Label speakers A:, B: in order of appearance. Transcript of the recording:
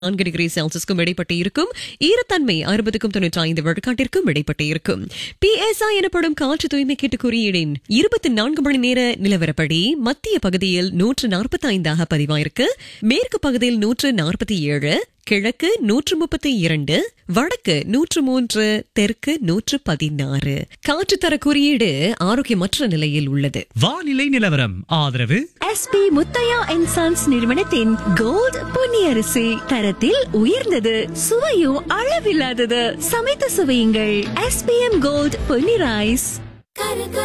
A: நான்கு டிகிரி செல்சியஸ்க்கும் இடைப்பட்டு இருக்கும் ஈரத்தன்மை அறுபதுக்கும் தொண்ணூற்றி ஐந்து விழுக்காட்டிற்கும் இடைப்பட்டு இருக்கும் பிஎஸ்ஐ எனப்படும் காற்று தூய்மை கேட்டு குறியீடின் இருபத்தி நான்கு மணி நேர நிலவரப்படி மத்திய பகுதியில் நூற்று நாற்பத்தி ஐந்தாக பதிவாயிருக்கு மேற்கு பகுதியில் நூற்று நாற்பத்தி ஏழு கிழக்கு நூற்று முப்பத்தி இரண்டு வடக்கு நூற்று மூன்று தெற்கு நூற்று பதினாறு காற்றுத்தர குறியீடு ஆரோக்கியமற்ற நிலையில் உள்ளது
B: வானிலை நிலவரம் ஆதரவு
C: எஸ்பி முத்தையா அண்ட் சன்ஸ் நிறுவனத்தின் கோல்ட் பொன்னியரிசி தரத்தில் உயர்ந்தது சுவையும் அளவில்லாதது சமைத்து சுவையுங்கள் எஸ்பிஎம் கோல்ட் பொன்னி ரைஸ்